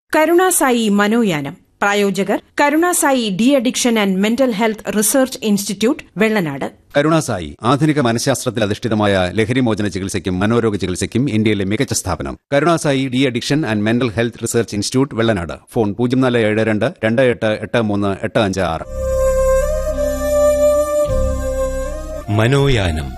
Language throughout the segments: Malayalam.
കരുണാസായി മനോയാനം പ്രായോജകർ Karunasai de addiction and mental health research institute Vellanad Karunasai ആധുനിക മനഃശാസ്ത്രത്തിൽ അധിഷ്ഠിതമായ ലഹരിമോചന ചികിത്സയ്ക്കും മനോരോഗ ചികിത്സയ്ക്കും ഇന്ത്യയിലെ മികച്ച സ്ഥാപനം Karunasai de addiction and mental health research institute Vellanad phone പൂജ്യം നാല് ഏഴ് രണ്ട് രണ്ട് എട്ട് എട്ട് മൂന്ന് എട്ട് അഞ്ച് ആറ് മനോയാനം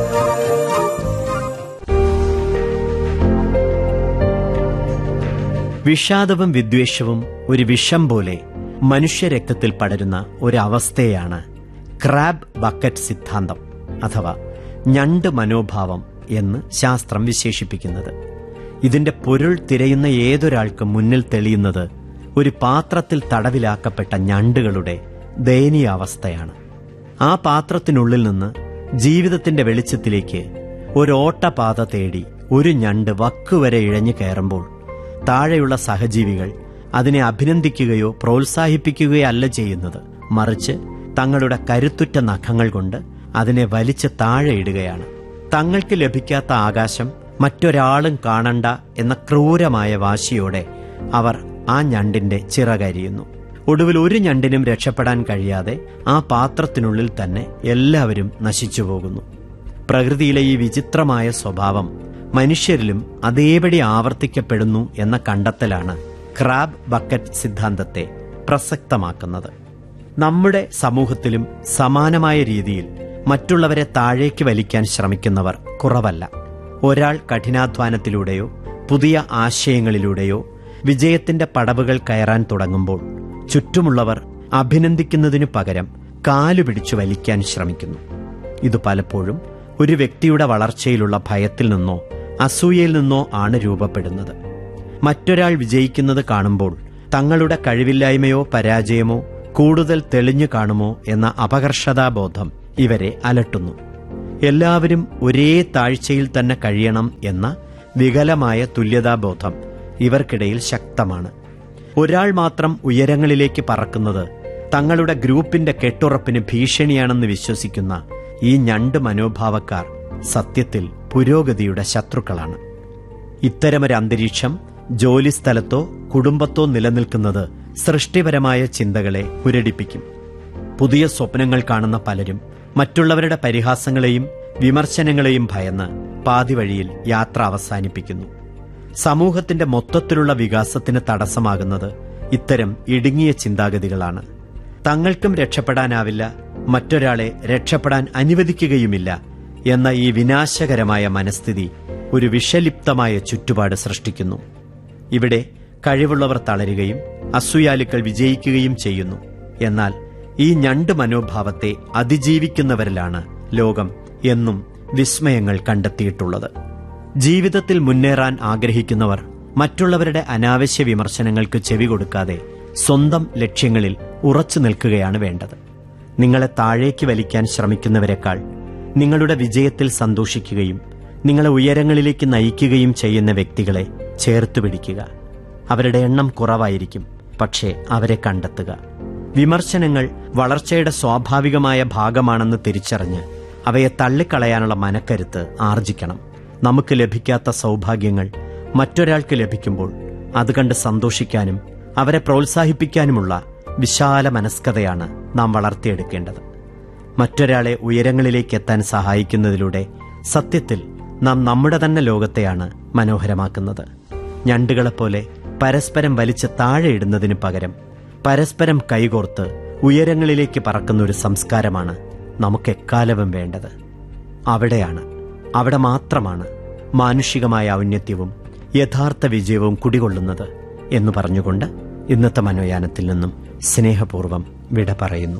വിഷാദവും വിദ്വേഷവും ഒരു വിഷം പോലെ മനുഷ്യരക്തത്തിൽ പടരുന്ന ഒരവസ്ഥയാണ് ക്രാബ് ബക്കറ്റ് സിദ്ധാന്തം അഥവാ ഞണ്ട് മനോഭാവം എന്ന് ശാസ്ത്രം വിശേഷിപ്പിക്കുന്നത് ഇതിന്റെ പൊരുൾ തിരയുന്ന ഏതൊരാൾക്കും മുന്നിൽ തെളിയുന്നത് ഒരു പാത്രത്തിൽ തടവിലാക്കപ്പെട്ട ഞണ്ടുകളുടെ ദയനീയാവസ്ഥയാണ് ആ പാത്രത്തിനുള്ളിൽ നിന്ന് ജീവിതത്തിന്റെ വെളിച്ചത്തിലേക്ക് ഒരോട്ടപാത തേടി ഒരു ഞണ്ട് വക്കുവരെ ഇഴഞ്ഞു കയറുമ്പോൾ താഴെയുള്ള സഹജീവികൾ അതിനെ അഭിനന്ദിക്കുകയോ പ്രോത്സാഹിപ്പിക്കുകയോ അല്ല ചെയ്യുന്നത് മറിച്ച് തങ്ങളുടെ കരുത്തുറ്റ നഖങ്ങൾ കൊണ്ട് അതിനെ വലിച്ച് താഴെ ഇടുകയാണ് തങ്ങൾക്ക് ലഭിക്കാത്ത ആകാശം മറ്റൊരാളും കാണണ്ട എന്ന ക്രൂരമായ വാശിയോടെ അവർ ആ ഞണ്ടിന്റെ ചിറകരിയുന്നു ഒടുവിൽ ഒരു ഞണ്ടിനും രക്ഷപ്പെടാൻ കഴിയാതെ ആ പാത്രത്തിനുള്ളിൽ തന്നെ എല്ലാവരും നശിച്ചു പോകുന്നു പ്രകൃതിയിലെ ഈ വിചിത്രമായ സ്വഭാവം മനുഷ്യരിലും അതേപടി ആവർത്തിക്കപ്പെടുന്നു എന്ന കണ്ടെത്തലാണ് ക്രാബ് ബക്കറ്റ് സിദ്ധാന്തത്തെ പ്രസക്തമാക്കുന്നത് നമ്മുടെ സമൂഹത്തിലും സമാനമായ രീതിയിൽ മറ്റുള്ളവരെ താഴേക്ക് വലിക്കാൻ ശ്രമിക്കുന്നവർ കുറവല്ല ഒരാൾ കഠിനാധ്വാനത്തിലൂടെയോ പുതിയ ആശയങ്ങളിലൂടെയോ വിജയത്തിന്റെ പടവുകൾ കയറാൻ തുടങ്ങുമ്പോൾ ചുറ്റുമുള്ളവർ അഭിനന്ദിക്കുന്നതിനു പകരം കാലുപിടിച്ചു വലിക്കാൻ ശ്രമിക്കുന്നു ഇത് പലപ്പോഴും ഒരു വ്യക്തിയുടെ വളർച്ചയിലുള്ള ഭയത്തിൽ നിന്നോ അസൂയയിൽ നിന്നോ ആണ് രൂപപ്പെടുന്നത് മറ്റൊരാൾ വിജയിക്കുന്നത് കാണുമ്പോൾ തങ്ങളുടെ കഴിവില്ലായ്മയോ പരാജയമോ കൂടുതൽ തെളിഞ്ഞു കാണുമോ എന്ന അപകർഷതാബോധം ഇവരെ അലട്ടുന്നു എല്ലാവരും ഒരേ താഴ്ചയിൽ തന്നെ കഴിയണം എന്ന വികലമായ തുല്യതാബോധം ഇവർക്കിടയിൽ ശക്തമാണ് ഒരാൾ മാത്രം ഉയരങ്ങളിലേക്ക് പറക്കുന്നത് തങ്ങളുടെ ഗ്രൂപ്പിന്റെ കെട്ടുറപ്പിന് ഭീഷണിയാണെന്ന് വിശ്വസിക്കുന്ന ഈ ഞണ്ട് മനോഭാവക്കാർ സത്യത്തിൽ പുരോഗതിയുടെ ശത്രുക്കളാണ് ഇത്തരമൊരു അന്തരീക്ഷം ജോലിസ്ഥലത്തോ കുടുംബത്തോ നിലനിൽക്കുന്നത് സൃഷ്ടിപരമായ ചിന്തകളെ പുരടിപ്പിക്കും പുതിയ സ്വപ്നങ്ങൾ കാണുന്ന പലരും മറ്റുള്ളവരുടെ പരിഹാസങ്ങളെയും വിമർശനങ്ങളെയും ഭയന്ന് പാതിവഴിയിൽ യാത്ര അവസാനിപ്പിക്കുന്നു സമൂഹത്തിന്റെ മൊത്തത്തിലുള്ള വികാസത്തിന് തടസ്സമാകുന്നത് ഇത്തരം ഇടുങ്ങിയ ചിന്താഗതികളാണ് തങ്ങൾക്കും രക്ഷപ്പെടാനാവില്ല മറ്റൊരാളെ രക്ഷപ്പെടാൻ അനുവദിക്കുകയുമില്ല എന്ന ഈ വിനാശകരമായ മനസ്ഥിതി ഒരു വിഷലിപ്തമായ ചുറ്റുപാട് സൃഷ്ടിക്കുന്നു ഇവിടെ കഴിവുള്ളവർ തളരുകയും അസൂയാലുക്കൾ വിജയിക്കുകയും ചെയ്യുന്നു എന്നാൽ ഈ ഞണ്ട് മനോഭാവത്തെ അതിജീവിക്കുന്നവരിലാണ് ലോകം എന്നും വിസ്മയങ്ങൾ കണ്ടെത്തിയിട്ടുള്ളത് ജീവിതത്തിൽ മുന്നേറാൻ ആഗ്രഹിക്കുന്നവർ മറ്റുള്ളവരുടെ അനാവശ്യ വിമർശനങ്ങൾക്ക് ചെവി കൊടുക്കാതെ സ്വന്തം ലക്ഷ്യങ്ങളിൽ ഉറച്ചു നിൽക്കുകയാണ് വേണ്ടത് നിങ്ങളെ താഴേക്ക് വലിക്കാൻ ശ്രമിക്കുന്നവരെക്കാൾ നിങ്ങളുടെ വിജയത്തിൽ സന്തോഷിക്കുകയും നിങ്ങളെ ഉയരങ്ങളിലേക്ക് നയിക്കുകയും ചെയ്യുന്ന വ്യക്തികളെ ചേർത്തു പിടിക്കുക അവരുടെ എണ്ണം കുറവായിരിക്കും പക്ഷേ അവരെ കണ്ടെത്തുക വിമർശനങ്ങൾ വളർച്ചയുടെ സ്വാഭാവികമായ ഭാഗമാണെന്ന് തിരിച്ചറിഞ്ഞ് അവയെ തള്ളിക്കളയാനുള്ള മനക്കരുത്ത് ആർജിക്കണം നമുക്ക് ലഭിക്കാത്ത സൗഭാഗ്യങ്ങൾ മറ്റൊരാൾക്ക് ലഭിക്കുമ്പോൾ അത് കണ്ട് സന്തോഷിക്കാനും അവരെ പ്രോത്സാഹിപ്പിക്കാനുമുള്ള വിശാല മനസ്കതയാണ് നാം വളർത്തിയെടുക്കേണ്ടത് മറ്റൊരാളെ ഉയരങ്ങളിലേക്ക് എത്താൻ സഹായിക്കുന്നതിലൂടെ സത്യത്തിൽ നാം നമ്മുടെ തന്നെ ലോകത്തെയാണ് മനോഹരമാക്കുന്നത് ഞണ്ടുകളെപ്പോലെ പരസ്പരം വലിച്ച് താഴെയിടുന്നതിന് പകരം പരസ്പരം കൈകോർത്ത് ഉയരങ്ങളിലേക്ക് പറക്കുന്ന ഒരു സംസ്കാരമാണ് നമുക്ക് എക്കാലവും വേണ്ടത് അവിടെയാണ് അവിടെ മാത്രമാണ് മാനുഷികമായ ഔന്നത്യവും യഥാർത്ഥ വിജയവും കുടികൊള്ളുന്നത് എന്ന് പറഞ്ഞുകൊണ്ട് ഇന്നത്തെ മനോയാനത്തിൽ നിന്നും സ്നേഹപൂർവ്വം വിട പറയുന്നു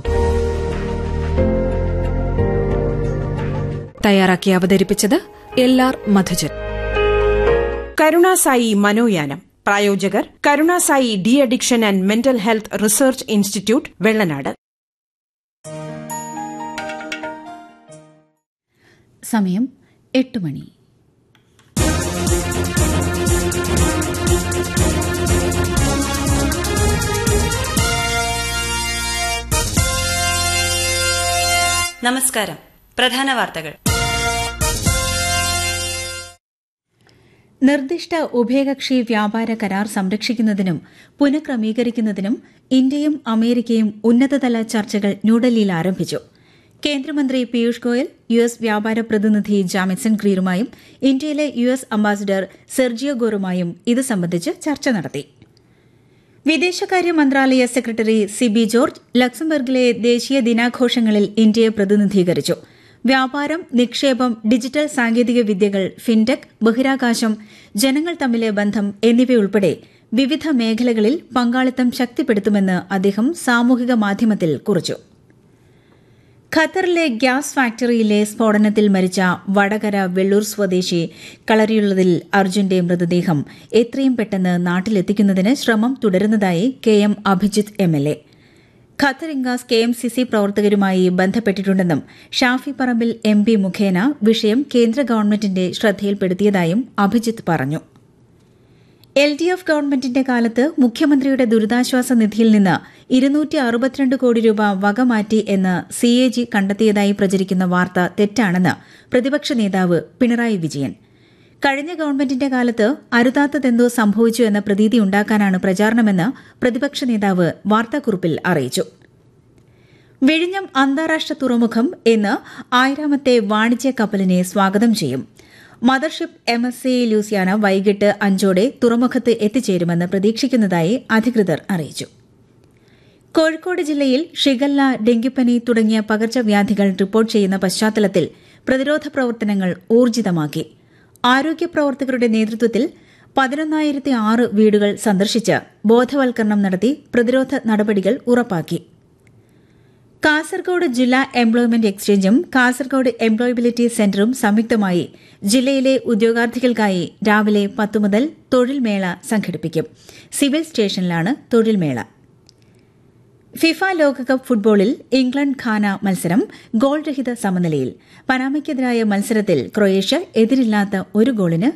തയ്യാറാക്കി അവതരിപ്പിച്ചത് എൽ ആർ മധുജൻ കരുണാസായി മനോയാനം പ്രായോജകർ Karunasai de addiction and mental health research institute Vellanad സമയം എട്ട് മണി നമസ്കാരം പ്രധാന വാർത്തകൾ നിർദ്ദിഷ്ട ഉഭയകക്ഷി വ്യാപാര കരാർ സംരക്ഷിക്കുന്നതിനും പുനഃക്രമീകരിക്കുന്നതിനും ഇന്ത്യയും അമേരിക്കയും ഉന്നതതല ചർച്ചകൾ ന്യൂഡൽഹിയിൽ ആരംഭിച്ചു കേന്ദ്രമന്ത്രി പീയൂഷ് ഗോയൽ യു എസ് വ്യാപാര പ്രതിനിധി ജാമിസൺ ഗ്രീറുമായും ഇന്ത്യയിലെ യു എസ് അംബാസിഡർ സെർജിയോ ഗോറുമായും ഇത് സംബന്ധിച്ച് ചർച്ച നടത്തി വിദേശകാര്യ മന്ത്രാലയ സെക്രട്ടറി സിബി ജോർജ് ലക്സംബർഗിലെ ദേശീയ ദിനാഘോഷങ്ങളിൽ ഇന്ത്യയെ പ്രതിനിധീകരിച്ചു വ്യാപാരം നിക്ഷേപം ഡിജിറ്റൽ സാങ്കേതിക വിദ്യകൾ ഫിൻടെക് ബഹിരാകാശം ജനങ്ങൾ തമ്മിലെ ബന്ധം എന്നിവയുൾപ്പെടെ വിവിധ മേഖലകളിൽ പങ്കാളിത്തം ശക്തിപ്പെടുത്തുമെന്ന് അദ്ദേഹം സാമൂഹിക മാധ്യമത്തിൽ കുറിച്ചു ഖത്തറിലെ ഗ്യാസ് ഫാക്ടറിയിലെ സ്ഫോടനത്തിൽ മരിച്ച വടകര വെള്ളൂർ സ്വദേശി കളരിയുള്ളതിൽ അർജുന്റെ മൃതദേഹം എത്രയും പെട്ടെന്ന് നാട്ടിലെത്തിക്കുന്നതിന് ശ്രമം തുടരുന്നതായി K M Abhijith M L A Qatar ഇംഗാസ് കെ എം സി സി പ്രവർത്തകരുമായി ബന്ധപ്പെട്ടിട്ടുണ്ടെന്നും ഷാഫി പറമ്പിൽ എം പി മുഖേന വിഷയം കേന്ദ്ര ഗവൺമെന്റിന്റെ ശ്രദ്ധയിൽപ്പെടുത്തിയതായും അഭിജിത്ത് പറഞ്ഞു എൽ ഡി എഫ് ഗവൺമെന്റിന്റെ കാലത്ത് മുഖ്യമന്ത്രിയുടെ ദുരിതാശ്വാസ നിധിയിൽ നിന്ന് ഇരുന്നൂറ്റി അറുപത്തിരണ്ട് കോടി രൂപ വകമാറ്റി എന്ന് സി എ ജി കണ്ടെത്തിയതായി പ്രചരിക്കുന്ന വാർത്ത തെറ്റാണെന്ന് പ്രതിപക്ഷ നേതാവ് പിണറായി വിജയൻ കഴിഞ്ഞ ഗവൺമെന്റിന്റെ കാലത്ത് അരുതാത്തതെന്തോ സംഭവിച്ചു എന്ന പ്രതീതി ഉണ്ടാക്കാനാണ് പ്രചാരണമെന്ന് പ്രതിപക്ഷ നേതാവ് വാർത്താക്കുറിപ്പിൽ അറിയിച്ചു വിഴിഞ്ഞം അന്താരാഷ്ട്ര തുറമുഖം ഇന്ന് ആയിരാമത്തെ വാണിജ്യ കപ്പലിനെ സ്വാഗതം ചെയ്യും mothership M S C Luciana വൈകിട്ട് അഞ്ചോടെ തുറമുഖത്ത് എത്തിച്ചേരുമെന്ന് പ്രതീക്ഷിക്കുന്നതായി അധികൃതർ അറിയിച്ചു കോഴിക്കോട് ജില്ലയിൽ ഷിഗല്ല ഡെങ്കിപ്പനി തുടങ്ങിയ പകർച്ചവ്യാധികൾ റിപ്പോർട്ട് ചെയ്യുന്ന പശ്ചാത്തലത്തിൽ പ്രതിരോധ പ്രവർത്തനങ്ങൾ ഊർജിതമാക്കി ആരോഗ്യ പ്രവർത്തകരുടെ നേതൃത്വത്തിൽ പതിനൊന്നായിരത്തി ആറ് വീടുകൾ സന്ദർശിച്ച് ബോധവൽക്കരണം നടത്തി പ്രതിരോധ നടപടികൾ ഉറപ്പാക്കി കാസർഗോഡ് ജില്ലാ എംപ്ലോയ്മെന്റ് എക്സ്ചേഞ്ചും കാസർഗോഡ് എംപ്ലോയബിലിറ്റി സെന്ററും സംയുക്തമായി ജില്ലയിലെ ഉദ്യോഗാർത്ഥികൾക്കായി രാവിലെ പത്തു മുതൽ തൊഴിൽ മേള സംഘടിപ്പിക്കും സിവിൽ സ്റ്റേഷനിലാണ് തൊഴിൽ മേള ഫിഫ ലോകകപ്പ് ഫുട്ബോളിൽ ഇംഗ്ലണ്ട് ഖാന മത്സരം ഗോൾ രഹിത സമനിലയിൽ പനാമയ്ക്കെതിരായ മത്സരത്തിൽ ക്രൊയേഷ്യ എതിരില്ലാത്ത ഒരു ഗോളിന്